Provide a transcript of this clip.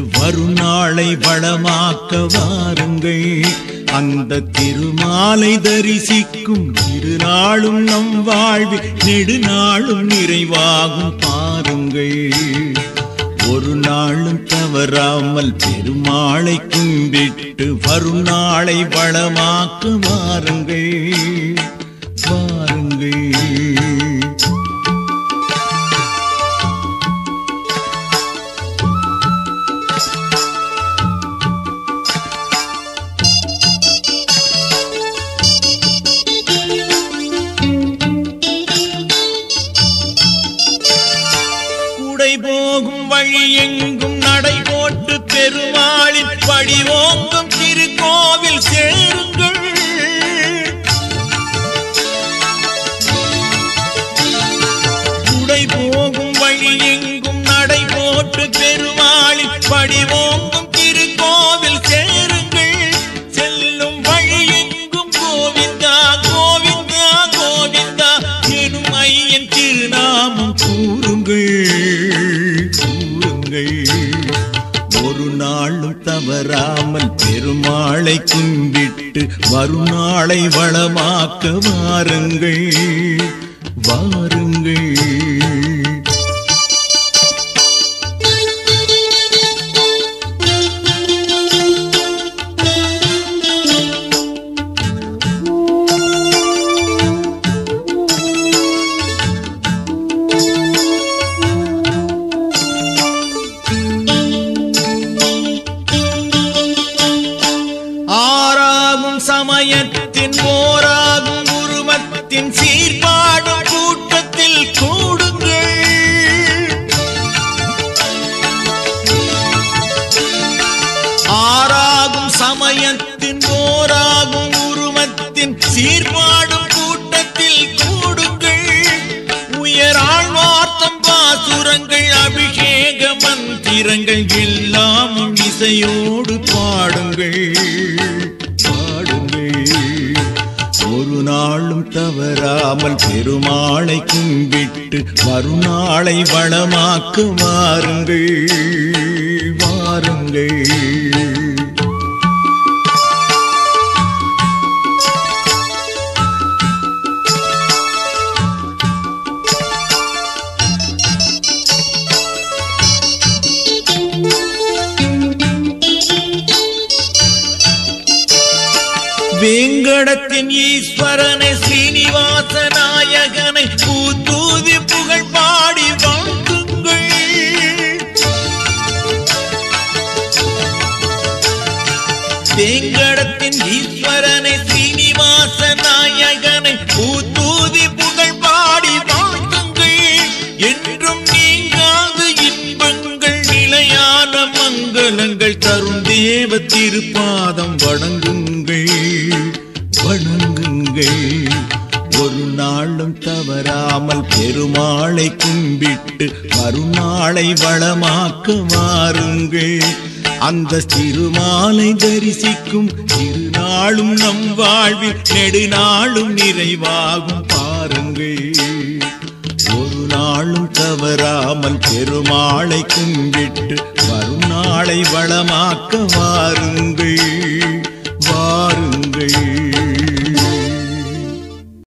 வரும் நாளை வளமாக்க வாருங்கள் அந்த திருமாலை தரிசிக்கும் திருநாளும் நம் வாழ்வில் நெடுநாளும் நிறைவாகும் பாருங்கள் ஒரு நாளும் தவறாமல் பெருமாளை கும்பிட்டு வரும் நாளை வளமாக்க வாருங்கள் வாருங்கள் குடை போகும் வழி எங்கும் நடை போட்டு பெருமாளின் வடிவோங்கும் திருக்கோவில் சேருங்கள் குடை போகும் வழி எங்கும் நடை போட்டு பெருமாளின் வடிவோங்கும் திருக்கோவில் சேருங்கள் செல்லும் வழி எங்கும் கோவிந்தா கோவிந்தா கோவிந்தா எனும் ஐயன் திருநாமம் கூறுங்கள் கூறுங்கள் ஒரு நாளும் தவறாமல் பெருமாளை கும்பிட்டு வரும் நாளை வளமாக்க வாருங்கள் வாருங்கள் ஆறாகும் சமயத்தின் ஓராகும் உருவத்தின் சீர்பாடும் கூட்டத்தில் கூடுங்கள் ஆறாகும் சமயத்தின் ஓராகும் உருவத்தின் சீர்பாடும் கூட்டத்தில் கூடுங்கள் உயராழ்வார்த்தம் பாசுரங்கள் அபிஷேக மந்திரங்கள் எல்லாமும் இசையோடு பாடுங்கள் பாடுங்கள் ஒரு நாளும் தவறாமல் பெருமாளை கும்பிட்டு மறுநாளை வளமாக்க வாருங்கள் வாருங்கள் வேங்கடத்தின் ஈஸ்வரனை ஸ்ரீனிவாச நாயகனை பூத்தூதி புகழ் பாடி வாழ்த்துங்கள் வேங்கடத்தின் ஈஸ்வரனை ஸ்ரீனிவாச நாயகனை பூத்தூதி புகழ் பாடி வாழ்த்துங்கள் என்றும் நீங்காது இன்பங்கள் நிலையான மங்களங்கள் தரும் தேவ திருப்பாதம் வணங்குங்கள் வணங்குங்கள் ஒரு நாளும் தவறாமல் பெருமாளை கும்பிட்டு மறுநாளை வளமாக்க வாருங்கள் அந்த திருமாலை தரிசிக்கும் திருநாளும் நம் வாழ்வில் நெடுநாளும் நிறைவாகும் பாருங்கள் ஒரு நாளும் தவறாமல் பெருமாளை கும்பிட்டு வரும் நாளை வளமாக்க வாருங்கள்